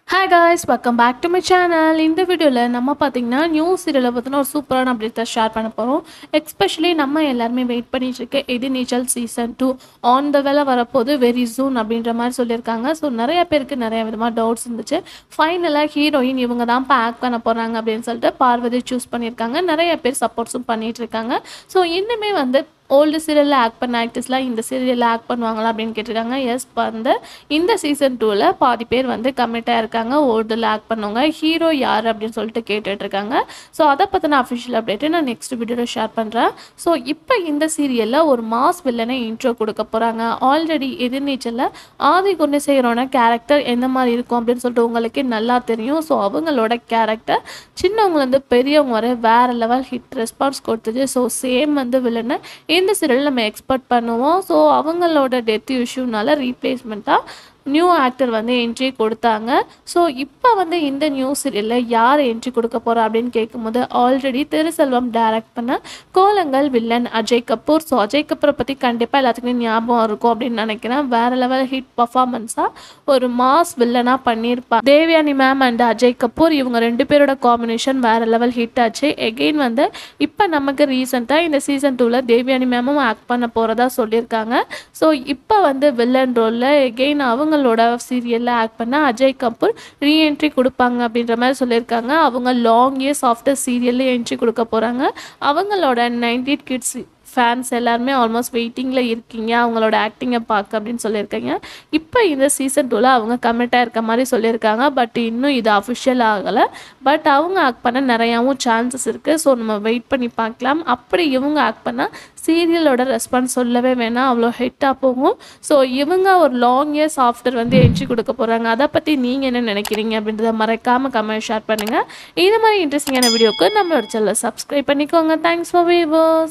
hi guys welcome back to my channel இந்த வீடியோவில் நம்ம பார்த்தீங்கன்னா நியூ சீரியலை பற்றின ஒரு சூப்பரான அப்டேட்டை ஷேர் பண்ண போகிறோம் எக்ஸ்பெஷலி நம்ம எல்லாருமே வெயிட் பண்ணிட்டு இருக்க எது நீச்சல் சீசன் டூ ஆன் த வேலை வரப்போது வெரி சூன் அப்படின்ற மாதிரி சொல்லியிருக்காங்க ஸோ நிறைய பேருக்கு நிறைய விதமாக டவுட்ஸ் இருந்துச்சு ஃபைனலாக ஹீரோயின் இவங்க தான் ஆக்ட் பண்ண போகிறாங்க அப்படின்னு சொல்லிட்டு பார்வதி சூஸ் பண்ணியிருக்காங்க நிறைய பேர் சப்போர்ட்ஸும் பண்ணிட்டு இருக்காங்க ஸோ இன்னுமே வந்து ஓல்டு சீரியலில் ஆக்ட் பண்ண ஆக்டர்ஸ்லாம் இந்த சீரியலில் ஆக்ட் பண்ணுவாங்களா அப்படின்னு கேட்டிருக்காங்க எஸ் வந்து இந்த சீசன் டூவில் பாதி பேர் வந்து கமிட்டாக இருக்காங்க ஓல்டில் ஆக்ட் பண்ணுவாங்க ஹீரோ யார் அப்படின்னு சொல்லிட்டு கேட்டுட்டு இருக்காங்க ஸோ அதை பற்றின அஃபிஷியல் அப்டேட்டை நான் நெக்ஸ்ட் வீடியோவில் ஷேர் பண்ணுறேன் ஸோ இப்போ இந்த சீரியலில் ஒரு மாஸ் வில்லனை இன்ட்ரோ கொடுக்க போகிறாங்க ஆல்ரெடி எதிர்நீச்சலில் ஆதி கொண்டு செய்கிறோன கேரக்டர் எந்த மாதிரி இருக்கும் அப்படின்னு சொல்லிட்டு உங்களுக்கே நல்லா தெரியும் ஸோ அவங்களோட கேரக்டர் சின்னவங்கலேருந்து பெரியவங்க வரை வேறு லெவல் ஹிட் ரெஸ்பான்ஸ் கொடுத்தது ஸோ சேம் வந்து வில்லனை இந்த சீரியல் நம்ம எக்ஸ்பெக்ட் பண்ணுவோம் ஸோ அவங்களோட டெத் இஷ்யூனால ரீப்ளேஸ்மெண்ட்டாக நியூ ஆக்டர் வந்து என்ட்ரி கொடுத்தாங்க ஸோ இப்போ வந்து இந்த நியூ சீரியலில் யார் என்ட்ரி கொடுக்க போகிறா அப்படின்னு கேட்கும்போது ஆல்ரெடி திருசெல்வம் டைரக்ட் பண்ண கோலங்கள் வில்லன் அஜய் கபூர் ஸோ அஜய் கபூரை பற்றி கண்டிப்பாக எல்லாத்துக்குமே ஞாபகம் இருக்கும் அப்படின்னு நினைக்கிறேன் வேறு லெவல் ஹிட் பர்ஃபார்மன்ஸாக ஒரு மாஸ் வில்லனாக பண்ணியிருப்பா தேவயானி மேம் அண்ட் அஜய் கபூர் இவங்க ரெண்டு பேரோட காம்பினேஷன் வேறு லெவல் ஹிட் ஆச்சு எகெயின் வந்து இப்போ நமக்கு ரீசெண்டாக இந்த சீசன் டூவில் தேவயானி மேமும் ஆக்ட் பண்ண போகிறதா சொல்லியிருக்காங்க ஸோ இப்போ வந்து வில்லன் ரோலில் எகெயின் அவங்களோட சீரியலில் ஆக்ட் பண்ண அஜய் கபூர் ரீஎன்ட்ரி கொடுப்பாங்க அப்படின்ற மாதிரி சொல்லியிருக்காங்க அவங்க லாங் இயர்ஸ் ஆஃப்டர் சீரியலில் என்ட்ரி கொடுக்க போகிறாங்க அவங்களோட நைன்டி கிட்ஸ் ஃபேன்ஸ் எல்லாருமே ஆல்மோஸ்ட் வெயிட்டிங்கில் இருக்கீங்க அவங்களோட ஆக்டிங்கை பார்க்க அப்படின்னு சொல்லியிருக்காங்க இப்போ இந்த சீசன் டூவில் அவங்க கமிட்டாக இருக்க மாதிரி சொல்லியிருக்காங்க பட் இன்னும் இது அஃபிஷியல் ஆகலை பட் அவங்க ஆக்ட் பண்ண நிறையாவும் சான்சஸ் இருக்குது ஸோ நம்ம வெயிட் பண்ணி பார்க்கலாம் அப்படி இவங்க ஆக்ட் பண்ணால் சீரியலோட ரெஸ்பான்ஸ் சொல்லவே வேணாம் அவ்வளோ ஹிட்டாக போகும் ஸோ இவங்க ஒரு லாங் இயர்ஸ் ஆஃப்டர் வந்து என்ட்ரி கொடுக்க போகிறாங்க அதை பற்றி நீங்கள் என்ன நினைக்கிறீங்க அப்படின்றத மறக்காமல் கமெண்ட் ஷேர் பண்ணுங்கள் இது மாதிரி இன்ட்ரெஸ்டிங்கான வீடியோக்கு நம்மளோட சேனலை சப்ஸ்கிரைப் பண்ணிக்கோங்க தேங்க்ஸ் ஃபார் வீவர்ஸ்